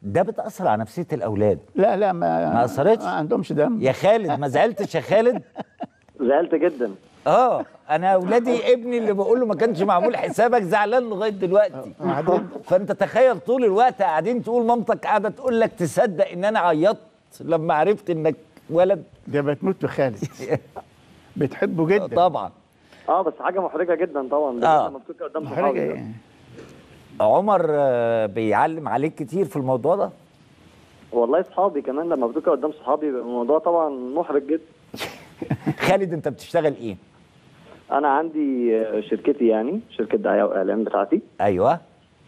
ده بتاثر على نفسيه الاولاد لا لا ما ما أثرتش؟ ما عندهمش دم يا خالد ما زعلتش يا خالد زعلت جدا اه انا اولادي ابني اللي بقول له ما كانش معمول حسابك زعلان لغايه دلوقتي فانت تخيل طول الوقت قاعدين تقول مامتك قاعده تقول لك تصدق ان انا عيطت لما عرفت انك ولد ده بتموت في خالد بتحبه جدا طبعا اه بس حاجه محرجه جدا طبعا آه. لما بتبقى قدام محرجة صحابي ايه عمر آه، بيعلم عليك كتير في الموضوع ده والله صحابي كمان لما بتبقى قدام صحابي بيبقى الموضوع طبعا محرج جدا خالد انت بتشتغل ايه انا عندي شركتي يعني شركه دعايه واعلان بتاعتي ايوه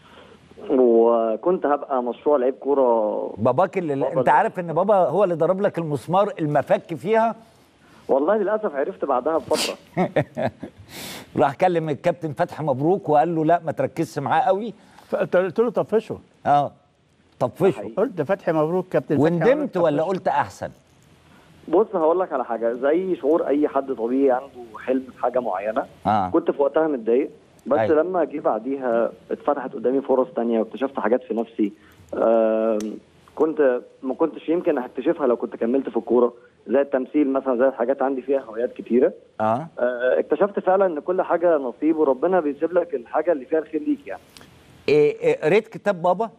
وكنت هبقى مشروع لعيب كوره باباك اللي بابا انت اللي- عارف ان بابا هو اللي ضرب لك المسمار المفك فيها والله للاسف عرفت بعدها بفتره راح كلم الكابتن فتحي مبروك وقال له لا ما تركزش معاه قوي فقلت قلت له طفشه اه طفشه حقيقي. قلت فتحي مبروك كابتن فتحي وندمت مبروك، ولا طفشه. قلت احسن بص هقول لك على حاجه زي شعور اي حد طبيعي عنده حلم في حاجه معينه اه كنت في وقتها متضايق بس أيوة. لما جه بعديها اتفتحت قدامي فرص تانية واكتشفت حاجات في نفسي آم، كنت ما كنتش يمكن هكتشفها لو كنت كملت في الكوره زي التمثيل مثلا زي الحاجات عندي فيها هوايات كتيره اه آه، اكتشفت فعلا ان كل حاجه نصيب وربنا بيسيب لك الحاجه اللي فيها الخير ليك يعني إيه إيه قريت كتاب بابا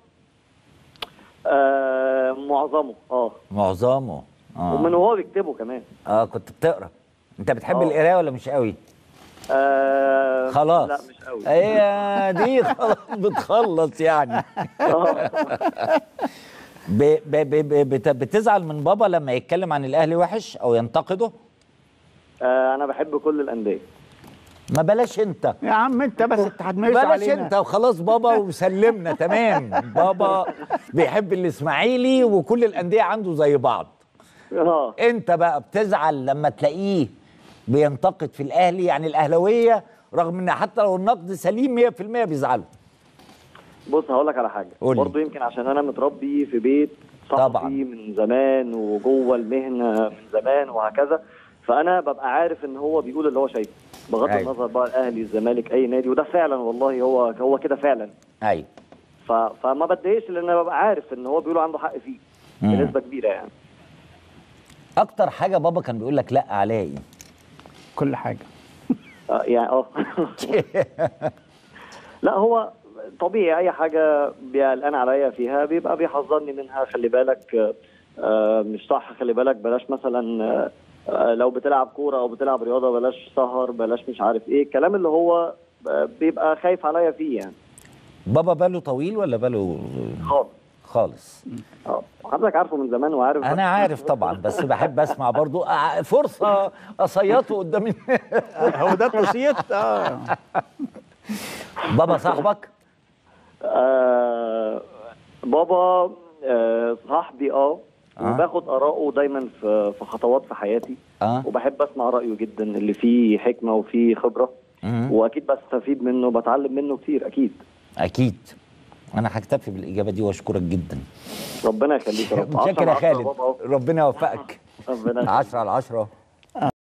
آه، معظمه اه معظمه ومن اه وهو بيكتبه كمان اه كنت بتقرا انت بتحب آه. القرايه ولا مش قوي آه، خلاص لا مش قوي هي دي خلاص بتخلص يعني آه. ب ب ب ب بت بتزعل من بابا لما يتكلم عن الاهلي وحش او ينتقده آه، انا بحب كل الانديه ما بلاش انت يا عم انت بس انت هتميز بلاش علينا انت وخلاص بابا وسلمنا تمام بابا بيحب الاسماعيلي وكل الانديه عنده زي بعض اه انت بقى بتزعل لما تلاقيه بينتقد في الاهلي يعني الاهلاويه رغم ان حتى لو النقد سليم 100% بيزعلوا بص هقول لك على حاجه قول لي. برضه يمكن عشان انا متربي في بيت طبعاً. صحفي من زمان وجوه المهنه من زمان وهكذا فانا ببقى عارف ان هو بيقول اللي هو شايفه بغض أيوة. النظر بقى الاهلي الزمالك اي نادي وده فعلا والله هو هو كده فعلا ايوه ف... فما بتضايقش لان انا ببقى عارف ان هو بيقول عنده حق فيه مم. بنسبه كبيره يعني اكتر حاجه بابا كان بيقول لك لا عليها ايه كل حاجه آه، يعني اه لا هو طبيعي اي حاجه بيقلقان عليا فيها بيبقى بيحذرني منها خلي بالك آه، مش صح خلي بالك بلاش مثلا آه، آه، لو بتلعب كوره او بتلعب رياضه بلاش سهر بلاش مش عارف ايه الكلام اللي هو آه، بيبقى خايف عليا فيه يعني بابا باله طويل ولا باله خالص خالص اه حضرتك عارفه من زمان وعارف انا عارف طبعا بس بحب اسمع برضو ع- فرصه اصيطه قدام الناس. هو ده التصيط اه بابا صاحبك آه بابا آه صاحبي اه آه. وباخد اراءه دايما في في خطوات في حياتي اه وبحب اسمع رايه جدا اللي فيه حكمه وفيه خبره مم. واكيد بستفيد منه بتعلم منه كتير اكيد اكيد انا هكتفي بالاجابه دي واشكرك جدا ربنا يخليك يا رب متشكر يا عشرة على عشرة خالد بابا أهو. ربنا يوفقك ربنا يخليك. 10 على 10